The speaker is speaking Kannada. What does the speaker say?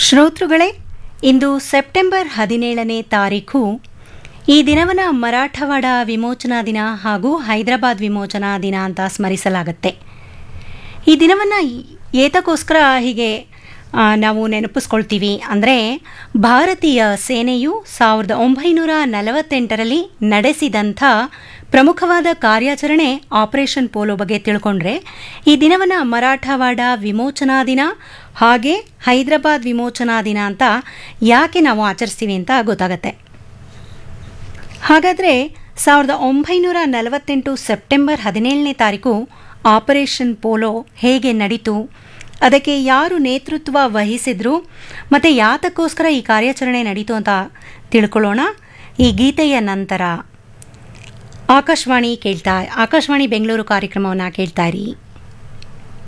ಶ್ರೋತೃಗಳೇ ಇಂದು ಸೆಪ್ಟೆಂಬರ್ ಹದಿನೇಳನೇ ತಾರೀಖು ಈ ದಿನವನ್ನು ಮರಾಠವಾಡ ವಿಮೋಚನಾ ದಿನ ಹಾಗೂ ಹೈದರಾಬಾದ್ ವಿಮೋಚನಾ ದಿನ ಅಂತ ಸ್ಮರಿಸಲಾಗುತ್ತೆ ಈ ದಿನವನ್ನು ಏತಕ್ಕೋಸ್ಕರ ಹೀಗೆ ಆ, ನಾವು ನೆನಪಿಸ್ಕೊಳ್ತೀವಿ ಅಂದರೆ ಭಾರತೀಯ ಸೇನೆಯು ಸಾವಿರದ ಒಂಬೈನೂರ ನಲವತ್ತೆಂಟರಲ್ಲಿ ನಡೆಸಿದಂಥ ಪ್ರಮುಖವಾದ ಕಾರ್ಯಾಚರಣೆ ಆಪರೇಷನ್ ಪೋಲೋ ಬಗ್ಗೆ ತಿಳ್ಕೊಂಡ್ರೆ ಈ ದಿನವನ್ನು ಮರಾಠವಾಡ ವಿಮೋಚನಾ ದಿನ ಹಾಗೆ ಹೈದರಾಬಾದ್ ವಿಮೋಚನಾ ದಿನ ಅಂತ ಯಾಕೆ ನಾವು ಆಚರಿಸ್ತೀವಿ ಅಂತ ಗೊತ್ತಾಗತ್ತೆ ಹಾಗಾದರೆ ಸಾವಿರದ ಒಂಬೈನೂರ ನಲವತ್ತೆಂಟು ಸೆಪ್ಟೆಂಬರ್ ಹದಿನೇಳನೇ ತಾರೀಕು ಆಪರೇಷನ್ ಪೋಲೋ ಹೇಗೆ ನಡೀತು ಅದಕ್ಕೆ ಯಾರು ನೇತೃತ್ವ ವಹಿಸಿದ್ರು ಮತ್ತು ಯಾತಕ್ಕೋಸ್ಕರ ಈ ಕಾರ್ಯಾಚರಣೆ ನಡೀತು ಅಂತ ತಿಳ್ಕೊಳ್ಳೋಣ ಈ ಗೀತೆಯ ನಂತರ ಆಕಾಶವಾಣಿ ಕೇಳ್ತಾ ಆಕಾಶವಾಣಿ ಬೆಂಗಳೂರು ಕಾರ್ಯಕ್ರಮವನ್ನು ಕೇಳ್ತಾ ಇರಿ